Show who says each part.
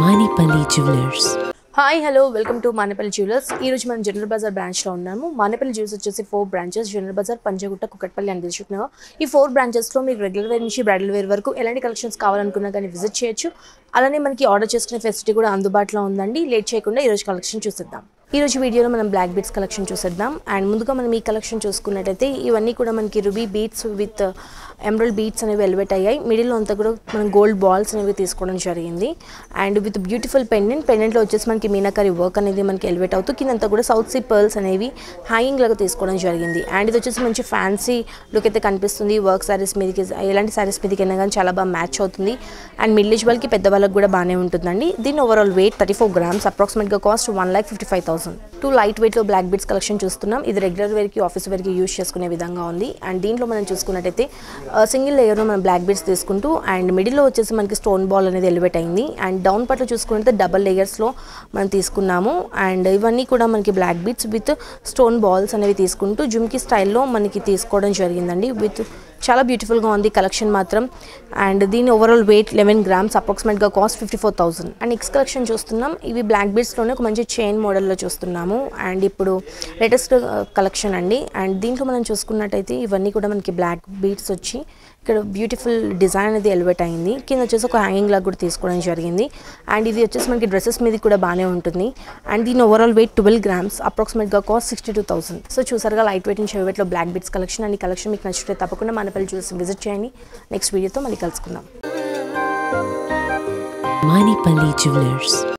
Speaker 1: Manipali Jewelers.
Speaker 2: Hi hello welcome to Manepalli jewellers ఈ రోజు మనం జనరల్ బజార్ బ్రాంచ్లో ఉన్నాము మానేపల్లి జ్యువెలర్స్ వచ్చేసి four branches general bazaar Panjagutta Kukatpally అని తెలుసుకున్నాము ఈ ఫోర్ బ్రాంచెస్లో మీకు రెగ్యులర్ వేర్ నుంచి బ్రైడల్ వేర్ వరకు ఎలాంటి కలెక్షన్స్ కావాలనుకున్నా కానీ విజిట్ చేయొచ్చు అలానే మనకి ఆర్డర్ చేసుకునే ఫెసిలిటీ కూడా అందుబాటులో ఉందండి లేట్ చేయకుండా ఈరోజు కలెక్షన్ చూసేద్దాం ఈ రోజు వీడియోలో మనం బ్లాక్ బీట్స్ కలెక్షన్ చూసేద్దాం అండ్ ముందుగా మనం ఈ కలెక్షన్ చూసుకున్నట్టయితే ఇవన్నీ కూడా మనకి ruby beads with emerald beads అనేవి ఎలివేట్ అయ్యాయి మిడిల్లో అంతా కూడా మనం గోల్డ్ బాల్స్ అనేవి తీసుకోవడం జరిగింది అండ్ విత్ బ్యూటిఫుల్ పెండెంట్ పెండెంట్లో వచ్చేసి మనకి మీనాకరి వర్క్ అనేది మనకి ఎలివేట్ అవుతూ కిందంతా కూడా సౌత్ సీ పర్ల్స్ అనేవి హ్యాంగింగ్ లాగా తీసుకోవడం జరిగింది అండ్ ఇది వచ్చేసి మంచి ఫ్యాన్సీ లుక్ అయితే కనిపిస్తుంది వర్క్ శారీస్ మీదకి ఎలాంటి శారీస్ మీదకి అయినా కానీ చాలా బాగా మ్యాచ్ అవుతుంది అండ్ మిడిల్ ఏజ్ వాళ్ళకి పెద్ద వాళ్ళకి కూడా బాగానే ఉంటుందండి దీని overall weight thirty four grams అప్రాక్సిమేట్గా cost one lakh fifty five thousand to light వెయిట్లో బ్లాక్ బీట్స్ కలెక్షన్ చూస్తున్నాం ఇది రెగ్యులర్ వేర్కి ఆఫీస్ వేర్కి యూస్ చేసుకునే విధంగా ఉంది అండ్ దీంట్లో మనం చూసుకున్నట్టయితే సింగిల్ లేయర్లో మనం బ్లాక్ బీట్స్ తీసుకుంటూ అండ్ మిడిల్లో వచ్చేసి మనకి స్టోన్ బాల్ అనేది ఎలివేట్ అయింది అండ్ డౌన్ పట్ల చూసుకుంటే డబల్ లేయర్స్లో మనం తీసుకున్నాము అండ్ ఇవన్నీ కూడా మనకి black beads with stone balls అనేవి తీసుకుంటూ జుమ్కి స్టైల్లో మనకి తీసుకోవడం జరిగిందండి విత్ చాలా బ్యూటిఫుల్గా ఉంది కలెక్షన్ మాత్రం అండ్ దీని ఓవరాల్ వెయిట్ లెవెన్ గ్రామ్స్ అప్రాక్సిమేట్గా cost fifty four thousand and next collection చూస్తున్నాం ఇవి బ్లాక్ బీడ్స్లోనే ఒక మంచి చైన్ మోడల్లో చూస్తున్నాము అండ్ ఇప్పుడు లేటెస్ట్ కలెక్షన్ అండి అండ్ దీంట్లో మనం చూసుకున్నట్టయితే ఇవన్నీ కూడా మనకి బ్లాక్ బీడ్స్ వచ్చి ఇక్కడ బ్యూటిఫుల్ డిజైన్ అనేది ఎలివేట్ అయింది కింద వచ్చేసి ఒక హ్యాంగింగ్ లాగా కూడా తీసుకోవడం జరిగింది అండ్ ఇది వచ్చేసి మనకి డ్రెస్సెస్ మీద కూడా బాగానే ఉంటుంది అండ్ దీని ఓవరాల్ వెయిట్ ట్వెల్వ్ గ్రామ్స్ అప్రాక్సిమేట్గా cost sixty two thousand so చూసారుగా లైట్ వెయిట్ నుంచి వెయిట్లో బ్లాక్ బీట్స్ కలెక్షన్ అండ్ ఈ కలెక్షన్ మీకు నచ్చితే తప్పకుండా మనపల్లి చూసి విజిట్ చేయండి నెక్స్ట్ వీడియోతో మళ్ళీ కలుసుకుందాం
Speaker 1: Manipali Jewelers.